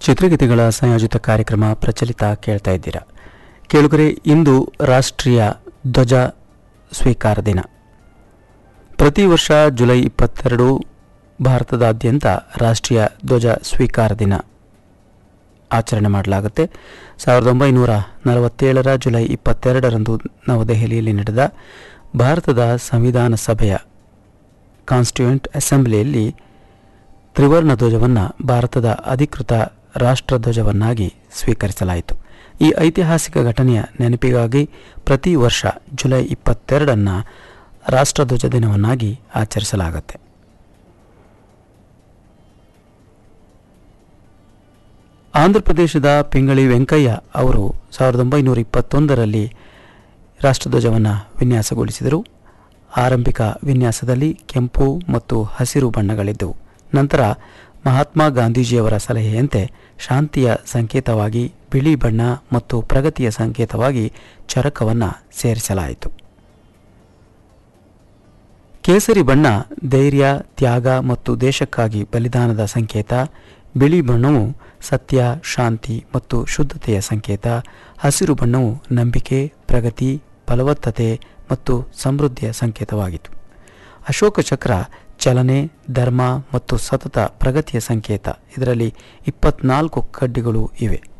ಚಿತ್ರಗೀತೆಗಳ ಸಂಯೋಜಿತ ಕಾರ್ಯಕ್ರಮ ಪ್ರಚಲಿತ ಕೇಳ್ತಾ ಇದ್ದೀರಾ ಕೇಳುಗರೆ ಇಂದು ರಾಷ್ಟ್ರೀಯ ಧ್ವಜ ಸ್ವೀಕಾರ ದಿನ ಪ್ರತಿ ವರ್ಷ ಜುಲೈ ಇಪ್ಪತ್ತೆರಡು ಭಾರತದಾದ್ಯಂತ ರಾಷ್ಟ್ರೀಯ ಧ್ವಜ ಸ್ವೀಕಾರ ದಿನ ಆಚರಣೆ ಮಾಡಲಾಗುತ್ತೆ ಸಾವಿರದ ಒಂಬೈನೂರ ನಲವತ್ತೇಳರ ಜುಲೈ ಇಪ್ಪತ್ತೆರಡರಂದು ನವದೆಹಲಿಯಲ್ಲಿ ನಡೆದ ಭಾರತದ ಸಂವಿಧಾನ ಸಭೆಯ ಕಾನ್ಸ್ಟಿಟ್ಯೂಯೆಂಟ್ ಅಸೆಂಬ್ಲಿಯಲ್ಲಿ ತ್ರಿವರ್ಣ ಧ್ವಜವನ್ನು ಭಾರತದ ಅಧಿಕೃತ ರಾಷ್ಟ್ರಧ್ವಜವನ್ನಾಗಿ ಸ್ವೀಕರಿಸಲಾಯಿತು ಈ ಐತಿಹಾಸಿಕ ಘಟನೆಯ ನೆನಪಿಗಾಗಿ ಪ್ರತಿ ವರ್ಷ ಜುಲೈ ಇಪ್ಪತ್ತೆರಡನ್ನು ರಾಷ್ಟ್ರಧ್ವಜ ದಿನವನ್ನಾಗಿ ಆಚರಿಸಲಾಗುತ್ತೆ ಆಂಧ್ರಪ್ರದೇಶದ ಪಿಂಗಳಿ ವೆಂಕಯ್ಯ ಅವರು ಸಾವಿರದ ಒಂಬೈನೂರ ಇಪ್ಪತ್ತೊಂದರಲ್ಲಿ ರಾಷ್ಟ್ರಧ್ವಜವನ್ನು ವಿನ್ಯಾಸಗೊಳಿಸಿದರು ಆರಂಭಿಕ ವಿನ್ಯಾಸದಲ್ಲಿ ಕೆಂಪು ಮತ್ತು ಹಸಿರು ಬಣ್ಣಗಳಿದ್ದವು ನಂತರ ಮಹಾತ್ಮ ಗಾಂಧೀಜಿಯವರ ಸಲಹೆಯಂತೆ ಶಾಂತಿಯ ಸಂಕೇತವಾಗಿ ಬಿಳಿ ಬಣ್ಣ ಮತ್ತು ಪ್ರಗತಿಯ ಸಂಕೇತವಾಗಿ ಚರಕವನ್ನು ಸೇರಿಸಲಾಯಿತು ಕೇಸರಿ ಬಣ್ಣ ಧೈರ್ಯ ತ್ಯಾಗ ಮತ್ತು ದೇಶಕ್ಕಾಗಿ ಬಲಿದಾನದ ಸಂಕೇತ ಬಿಳಿ ಬಣ್ಣವು ಸತ್ಯ ಶಾಂತಿ ಮತ್ತು ಶುದ್ಧತೆಯ ಸಂಕೇತ ಹಸಿರು ಬಣ್ಣವು ನಂಬಿಕೆ ಪ್ರಗತಿ ಫಲವತ್ತತೆ ಮತ್ತು ಸಮೃದ್ಧಿಯ ಸಂಕೇತವಾಗಿತ್ತು ಅಶೋಕ ಚಕ್ರ ಚಲನೆ ಧರ್ಮ ಮತ್ತು ಸತತ ಪ್ರಗತಿಯ ಸಂಕೇತ ಇದರಲ್ಲಿ ಇಪ್ಪತ್ನಾಲ್ಕು ಕಡ್ಡಿಗಳು ಇವೆ